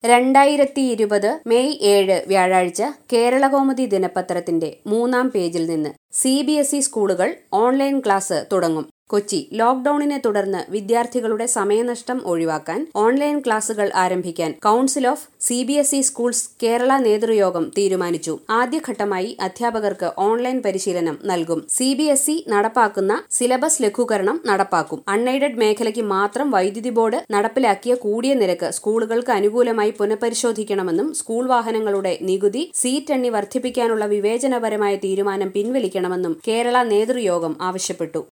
രണ്ടായിരത്തി ഇരുപത് മെയ് ഏഴ് വ്യാഴാഴ്ച കേരളകൗമുദി ദിനപത്രത്തിന്റെ മൂന്നാം പേജിൽ നിന്ന് സി ബി എസ് ഇ സ്കൂളുകൾ ഓൺലൈൻ ക്ലാസ് തുടങ്ങും കൊച്ചി ലോക്ഡൌണിനെ തുടർന്ന് വിദ്യാർത്ഥികളുടെ സമയനഷ്ടം ഒഴിവാക്കാൻ ഓൺലൈൻ ക്ലാസുകൾ ആരംഭിക്കാൻ council of C B S E schools Kerala നേതൃയോഗം തീരുമാനിച്ചു ആദ്യഘട്ടമായി അധ്യാപകർക്ക് ഓൺലൈൻ പരിശീലനം നൽകും സി ബി എസ് ഇ നടപ്പാക്കുന്ന സിലബസ് ലഘൂകരണം നടപ്പാക്കും അൺഎയ്ഡഡ് മേഖലയ്ക്ക് മാത്രം വൈദ്യുതി ബോർഡ് നടപ്പിലാക്കിയ കൂടിയ നിരക്ക് സ്കൂളുകൾക്ക് അനുകൂലമായി പുനഃപരിശോധിക്കണമെന്നും സ്കൂൾ വാഹനങ്ങളുടെ നികുതി സീറ്റ് എണ്ണി വർദ്ധിപ്പിക്കാനുള്ള വിവേചനപരമായ തീരുമാനം പിൻവലിക്കണമെന്നും കേരള നേതൃയോഗം ആവശ്യപ്പെട്ടു